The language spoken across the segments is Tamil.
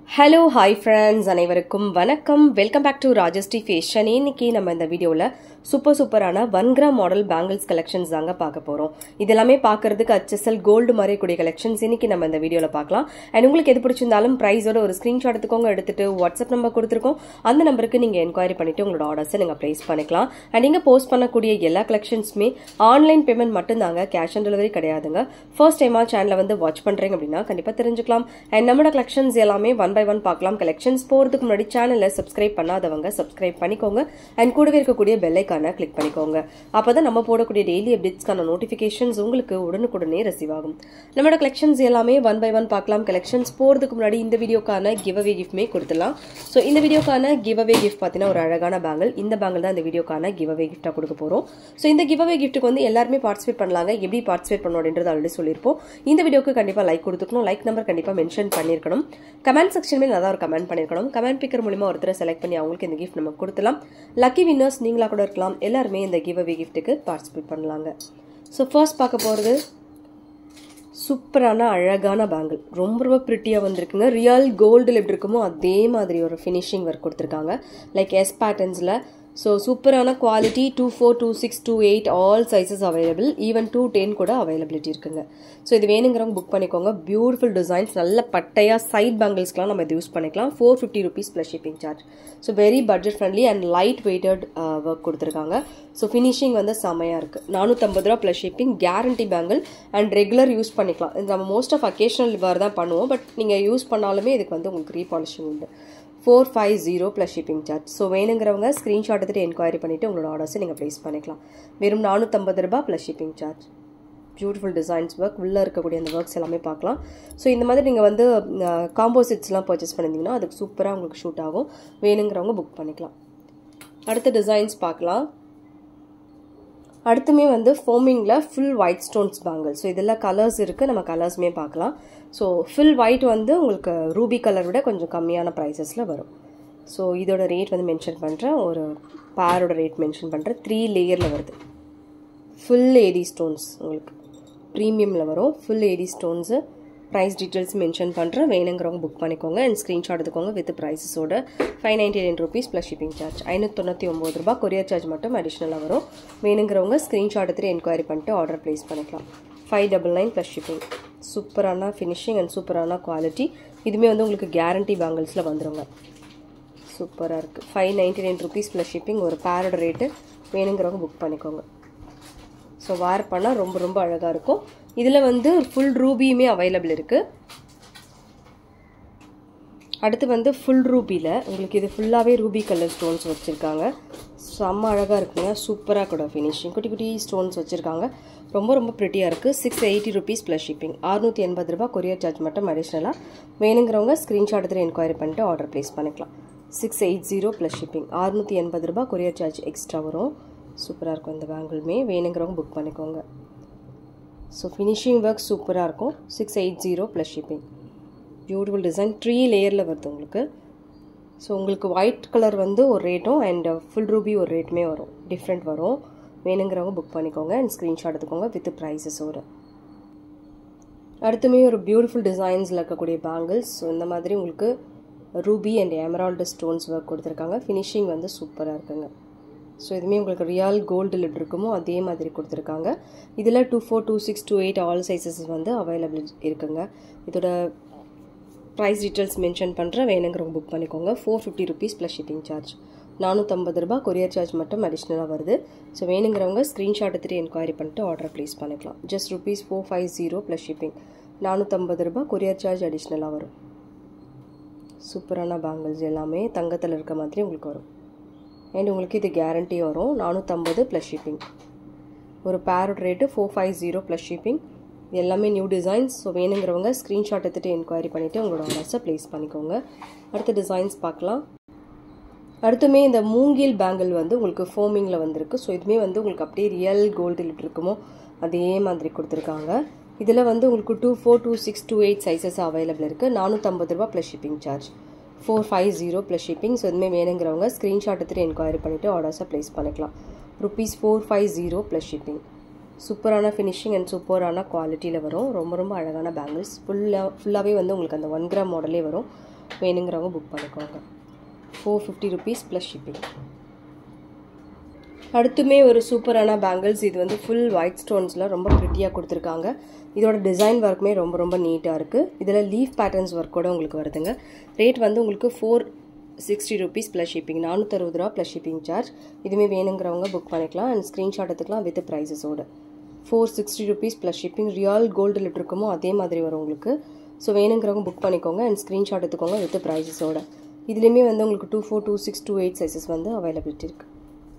ஹலோ ஹாய் ஃப்ரெண்ட்ஸ் அனைவருக்கும் வணக்கம் welcome back to Rajashree fashion இன்னைக்கு நம்ம இந்த வீடியோவில் சூப்பர் சூப்பரான one gram model bangles collections தாங்க பார்க்க போகிறோம் இதெல்லாமே பார்க்கறதுக்கு HSL கோல்டு மாதிரி கூடிய கலெக்ஷன்ஸ் இன்னைக்கு நம்ம இந்த வீடியோவில் பார்க்கலாம் அண்ட் உங்களுக்கு எது பிடிச்சிருந்தாலும் ப்ரைஸோட ஒரு ஸ்க்ரீன்ஷாட் எடுத்துக்கோங்க எடுத்துட்டு வாட்ஸ்அப் நம்பர் கொடுத்துருக்கோம் அந்த நம்பருக்கு நீங்கள் என்கொயரி பண்ணிட்டு உங்களோட ஆர்டர்ஸை நீங்கள் ப்ளேஸ் பண்ணிக்கலாம் அண்ட் நீங்கள் போஸ்ட் பண்ணக்கூடிய எல்லா கலெக்ஷன்ஸுமே ஆன்லைன் பேமெண்ட் மட்டும்தாங்க கேஷ் ஆன் டெலிவரி கிடையாதுங்க ஃபர்ஸ்ட் டைமாக சேனலை வந்து வாட்ச் பண்ணுறீங்க அப்படின்னா கண்டிப்பாக தெரிஞ்சுக்கலாம் அண்ட் நம்மளோட கலெக்ஷன்ஸ் எல்லாமே ஒன் பை ஒன் பார்க்கலாம் கலெக்ஷன்ஸ் போகிறதுக்கு முன்னாடி சேனலை சப்ஸ்கிரைப் பண்ணாதவங்க சப்ஸ்கிரைப் பண்ணிக்கோங்க அண்ட் கூடவே இருக்கக்கூடிய பெல்லைக்கான கிளிக் பண்ணிக்கோங்க அப்போ தான் நம்ம போடக்கூடிய டெய்லி அப்டேட்ஸ்க்கான நோட்டிஃபிகேஷன்ஸ் உங்களுக்கு உடனுக்குடனே ரிசீவ் ஆகும் நம்மளோட கலெக்ஷன்ஸ் எல்லாமே ஒன் பை ஒன் பார்க்கலாம் கலெக்ஷன்ஸ் போகிறதுக்கு முன்னாடி இந்த வீடியோக்கான கிவ் அவே கிஃப்ட்மே கொடுத்துலாம் ஸோ இந்த வீடியோக்கான கிவ் அவே கிஃப்ட் பார்த்தீங்கன்னா ஒரு அழகான பேங்கிள் இந்த பேங்கிள் தான் இந்த வீடியோக்கான கிவ் அவே கிஃப்ட்டாக கொடுக்க போகிறோம் ஸோ இந்த கிவ் அவே கிஃப்ட்டுக்கு வந்து எல்லாருமே பார்ட்டிசிபேட் பண்ணலாங்க எப்படி பார்ட்டிசிபேட் பண்ணணும் அப்படின்றது ஆல்ரெடி சொல்லியிருப்போம் இந்த வீடியோக்கு கண்டிப்பாக லைக் கொடுத்துக்கணும் லைக் நம்பர் கண்டிப்பாக மென்ஷன் பண்ணியிருக்கணும் கமெண்ட் செக்ஷன்மே நல்லா ஒரு கமெண்ட் பண்ணியிருக்கணும் கமெண்ட் பிக்கர் மூலிமா ஒருத்தரை செலக்ட் பண்ணி அவங்களுக்கு இந்த கிஃப்ட் நம்ம கொடுத்துலாம் லக்கி வின்னர்ஸ் நீங்களா கூட இருக்கலாம் எல்லாருமே இந்த கிவ் அவே கிஃப்ட்டுக்கு பார்ட்டிசிபேட் பண்ணலாங்க ஸோ ஃபர்ஸ்ட் பார்க்க போகிறது சூப்பரான அழகான பேங்கிள் ரொம்ப ரொம்ப ப்ரிட்டியாக வந்திருக்குங்க ரியல் கோல்டில் எப்படி இருக்குமோ அதே மாதிரி ஒரு ஃபினிஷிங் ஒர்க் கொடுத்துருக்காங்க லைக் எஸ் பேட்டர்ன்ஸில் ஸோ சூப்பரான quality two four two six two eight all sizes available even two ten கூட அவைலபிலிட்டி இருக்குங்க ஸோ இது வேணுங்கிறவங்க புக் பண்ணிக்கோங்க பியூட்டிஃபுல் டிசைன்ஸ் நல்ல பட்டையாக சைட் பேங்கிள்ஸ்க்குலாம் நம்ம இது யூஸ் பண்ணிக்கலாம் four fifty rupees plus shipping charge so very budget friendly and light weighted work கொடுத்துருக்காங்க ஸோ ஃபினிஷிங் வந்து செமையாக இருக்குது நானூற்றம்பது ரூபா plus shipping guarantee bangle and regular use பண்ணிக்கலாம் இது நம்ம மோஸ்ட் ஆஃப் அக்கேஷனல் வேறு தான் பண்ணுவோம் பட் நீங்கள் யூஸ் பண்ணாலுமே இதுக்கு வந்து உங்களுக்கு ரீபாலிஷிங் உண்டு four five zero plus shipping charge so வேணுங்கிறவங்க ஸ்க்ரீன்ஷாட் எடுத்துகிட்டு என்கொயரி பண்ணிவிட்டு உங்களோட ஆர்டர்ஸை நீங்கள் ப்ளேஸ் பண்ணிக்கலாம் வெறும் நானூற்றம்பது ரூபா plus shipping charge beautiful designs work உள்ளே இருக்கக்கூடிய அந்த ஒர்க்ஸ் எல்லாமே பார்க்கலாம் ஸோ இந்த மாதிரி நீங்கள் வந்து காம்போசிட்ஸ்லாம் பர்ச்சேஸ் பண்ணியிருந்தீங்கன்னா அதுக்கு சூப்பராக உங்களுக்கு ஷூட் ஆகும் வேணுங்கிறவங்க புக் பண்ணிக்கலாம் அடுத்த டிசைன்ஸ் பார்க்கலாம் அடுத்துமே வந்து ஃபோமிங்கில் full white stones bangle so இதெல்லாம் கலர்ஸ் இருக்குது நம்ம கலர்ஸுமே பார்க்கலாம் ஸோ ஃபுல் ஒயிட் வந்து உங்களுக்கு ரூபி கலர் விட கொஞ்சம் கம்மியான ப்ரைஸஸில் வரும் ஸோ இதோட ரேட் வந்து மென்ஷன் பண்ணுறேன் ஒரு பேரோட ரேட் மென்ஷன் பண்ணுறேன் த்ரீ லேயரில் வருது ஃபுல் ஏடி ஸ்டோன்ஸ் உங்களுக்கு ப்ரீமியமில் வரும் full AD stones price details mention பண்ணுறேன் வேணுங்கிறவங்க புக் பண்ணிக்கோங்க அண்ட் ஸ்க்ரீன்ஷாட் எடுத்துக்கோங்க வித் ப்ரைஸஸோட five ninety nine rupees plus shipping charge ஐநூற்றி தொண்ணூற்றி ஒம்பது ரூபா கொரியர் சார்ஜ் மட்டும் அடிஷ்னலாக வரும் வேணுங்கிறவங்க ஸ்க்ரீன்ஷாட் எடுத்துகிட்டு என்கொயரி பண்ணிட்டு ஆர்டர் ப்ளேஸ் பண்ணிக்கலாம் five double nine plus shipping சூப்பரான ஃபினிஷிங் அண்ட் சூப்பரான குவாலிட்டி இதுவுமே வந்து உங்களுக்கு கேரண்டி பேங்கிள்ஸில் வந்துருங்க சூப்பராக இருக்குது five ninety nine rupees plus shipping ஒரு பேரோட ரேட்டு வேணுங்கிறவங்க புக் பண்ணிக்கோங்க ஸோ வேர் பண்ணால் ரொம்ப ரொம்ப அழகாக இருக்கும் இதில் வந்து ஃபுல் ரூபியுமே அவைலபிள் இருக்குது அடுத்து வந்து ஃபுல் ரூபியில் உங்களுக்கு இது ஃபுல்லாகவே ரூபி கலர் ஸ்டோன்ஸ் வச்சுருக்காங்க செம்ம அழகாக இருக்குங்க சூப்பராக கூட ஃபினிஷிங் குட்டி குட்டி ஸ்டோன்ஸ் வச்சுருக்காங்க ரொம்ப ரொம்ப ப்ரிட்டியாக இருக்குது six eighty rupees plus shipping அறுநூற்றி எண்பது ரூபா கொரியர் சார்ஜ் மட்டும் அடிஷ்னலாக வேணுங்கிறவங்க ஸ்க்ரீன்ஷாட் எடுத்து என்கொயரி பண்ணிட்டு ஆர்டர் ப்ளேஸ் பண்ணிக்கலாம் six eight zero plus shipping அறுநூற்றி எண்பது ரூபா கொரியர் சார்ஜ் எக்ஸ்ட்ரா வரும் சூப்பராக இருக்கும் இந்த பேங்கிளுமே வேணுங்கிறவங்க புக் பண்ணிக்கோங்க ஸோ ஃபினிஷிங் ஒர்க் சூப்பராக இருக்கும் six eight zero plus shipping beautiful design three லேயரில் வருது உங்களுக்கு ஸோ உங்களுக்கு ஒயிட் கலர் வந்து ஒரு ரேட்டும் அண்ட் ஃபுல் ரூபி ஒரு ரேட்டுமே வரும் டிஃப்ரெண்ட் வரும் வேணுங்கிறவங்க புக் பண்ணிக்கோங்க அண்ட் ஸ்க்ரீன்ஷாட் எடுத்துக்கோங்க வித் ப்ரைஸஸோடு அடுத்துமே ஒரு பியூட்டிஃபுல் டிசைன்ஸில் இருக்கக்கூடிய பேங்கிள்ஸ் ஸோ இந்த மாதிரி உங்களுக்கு ruby and emerald stones work கொடுத்துருக்காங்க ஃபினிஷிங் வந்து சூப்பராக இருக்குங்க ஸோ இதுவுமே உங்களுக்கு ரியல் கோல்டு லிட் இருக்குமோ அதே மாதிரி கொடுத்துருக்காங்க இதில் two four two six two eight all sizes வந்து அவைலபிள் இருக்குங்க இதோட ப்ரைஸ் டீட்டெயில்ஸ் மென்ஷன் பண்ணுறேன் வேணுங்கிறவங்க புக் பண்ணிக்கோங்க four fifty rupees plus shipping charge நானூற்றம்பது ரூபா கொரியர் சார்ஜ் மட்டும் அடிஷ்னலாக வருது ஸோ வேணுங்கிறவங்க ஸ்க்ரீன்ஷாட் எடுத்துகிட்டு என்கொயரி பண்ணிட்டு ஆர்டர் ப்ளேஸ் பண்ணிக்கலாம் just rupees four five zero plus shipping நானூற்றம்பது ரூபா கொரியர் சார்ஜ் அடிஷ்னலாக வரும் சூப்பரான பேங்கிள்ஸ் எல்லாமே தங்கத்தில் இருக்க மாதிரி உங்களுக்கு வரும் அண்ட் உங்களுக்கு இது கேரண்டி வரும் நானூற்றம்பது ப்ளஸ் ஷிப்பிங் ஒரு பேரோட rate four five zero plus shipping எல்லாமே நியூ டிசைன்ஸ் ஸோ வேணுங்கிறவங்க ஸ்க்ரீன்ஷாட் எடுத்துகிட்டு என்கொயரி பண்ணிவிட்டு உங்களோட ஆர்டர்ஸை ப்ளேஸ் பண்ணிக்கோங்க அடுத்த டிசைன்ஸ் பார்க்கலாம் அடுத்துமே இந்த மூங்கில் பேங்கிள் வந்து உங்களுக்கு ஃபோமிங்கில் வந்திருக்கு ஸோ இதுவுமே வந்து உங்களுக்கு அப்படியே ரியல் கோல்டு லிட் இருக்குமோ அதே மாதிரி கொடுத்துருக்காங்க இதில் வந்து உங்களுக்கு two four two six two eight sizes available இருக்குது நானூற்றம்பது ரூபா plus shipping charge four five zero plus shipping so இதுவுமே வேணுங்கிறவங்க ஸ்க்ரீன்ஷாட் எடுத்துகிட்டு என்கொயரி பண்ணிவிட்டு ஆர்டர்ஸை ப்ளேஸ் பண்ணிக்கலாம் rupees four five zero plus shipping சூப்பரான ஃபினிஷிங் அண்ட் சூப்பரான குவாலிட்டியில் வரும் ரொம்ப ரொம்ப அழகான பேங்கிள்ஸ் ஃபுல்லாக ஃபுல்லாகவே வந்து உங்களுக்கு அந்த ஒன் கிராம் மாடலே வரும் வேணுங்கிறவங்க புக் பண்ணிக்கோங்க four fifty rupees plus shipping அடுத்துமே ஒரு சூப்பரான பேங்கிள்ஸ் இது வந்து ஃபுல் ஒயிட் ஸ்டோன்ஸில் ரொம்ப ப்ரிட்டியாக கொடுத்துருக்காங்க இதோட டிசைன் ஒர்க்குமே ரொம்ப ரொம்ப நீட்டாக இருக்குது இதில் லீஃப் பேட்டர்ன்ஸ் ஒர்க் கூட உங்களுக்கு வருதுங்க ரேட் வந்து உங்களுக்கு four sixty rupees plus shipping நானூற்றறுபது ரூபா ப்ளஸ் ஷிப்பிங் சார்ஜ் இதுவுமே வேணுங்கிறவங்க புக் பண்ணிக்கலாம் அண்ட் ஸ்க்ரீன்ஷாட் எடுத்துக்கலாம் வித் ப்ரைஸஸோட four sixty rupees plus shipping real gold லிட் இருக்குமோ அதே மாதிரி வரும் உங்களுக்கு ஸோ வேணுங்கிறவங்க புக் பண்ணிக்கோங்க அண்ட் ஸ்க்ரீன்ஷாட் எடுத்துக்கோங்க வித் ப்ரைஸஸோட இதுலேயுமே வந்து உங்களுக்கு two four two six two eight sizes வந்து அவைலபிலிட்டி இருக்குது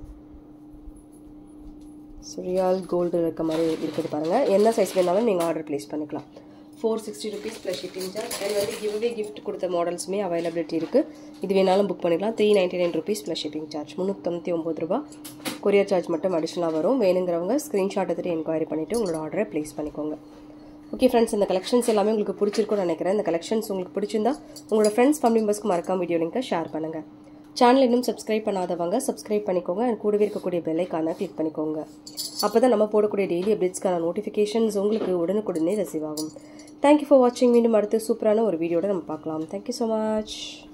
ஸோ ரியால் கோல்டு இருக்க மாதிரி இருக்குது பாருங்கள் என்ன சைஸ் வேணாலும் நீங்கள் ஆர்டர் ப்ளேஸ் பண்ணிக்கலாம் four sixty rupees plus shipping charge and வந்து கிவ்வே கிஃப்ட் கொடுத்த மாடல்ஸுமே அவைலபிலிட்டி இருக்குது இது வேணாலும் புக் பண்ணிக்கலாம் three ninety nine rupees plus shipping charge முந்நூற்றி ஒம்பது ரூபா கொரியர் சார்ஜ் மட்டும் அடிஷனலாக வரும் வேணுங்கிறவங்க ஸ்க்ரீன்ஷாட் எடுத்துகிட்டு என்கொயரி பண்ணிவிட்டு உங்களோட ஆர்டரை ப்ளேஸ் பண்ணிக்கோங்க ஓகே ஃப்ரெண்ட்ஸ் இந்த கலெக்ஷன்ஸ் எல்லாமே உங்களுக்கு பிடிச்சிருக்கும்னு நினைக்கிறேன் இந்த கலெக்ஷன்ஸ் உங்களுக்கு பிடிச்சிருந்தா உங்களோட ஃப்ரெண்ட்ஸ் ஃபேமிலி மெம்பர்ஸ்க்கு மறக்காம வீடியோ லிங்கை ஷேர் பண்ணுங்கள் சேனல் இன்னும் சப்ஸ்கிரைப் பண்ணாதவங்க சப்ஸ்கிரைப் பண்ணிக்கோங்க அண்ட் கூடவே இருக்கக்கூடிய பெல்லைக்கான கிளிக் பண்ணிக்கோங்க அப்போ தான் நம்ம போடக்கூடிய டெய்லி அப்டேட்ஸ்க்கான நோட்டிஃபிகேஷன்ஸ் உங்களுக்கு உடனுக்குடனே ரிசீவ் ஆகும் தேங்க்யூ ஃபார் வாட்சிங் மீண்டும் அடுத்து சூப்பரான ஒரு வீடியோட நம்ம பார்க்கலாம் தேங்க்யூ ஸோ மச்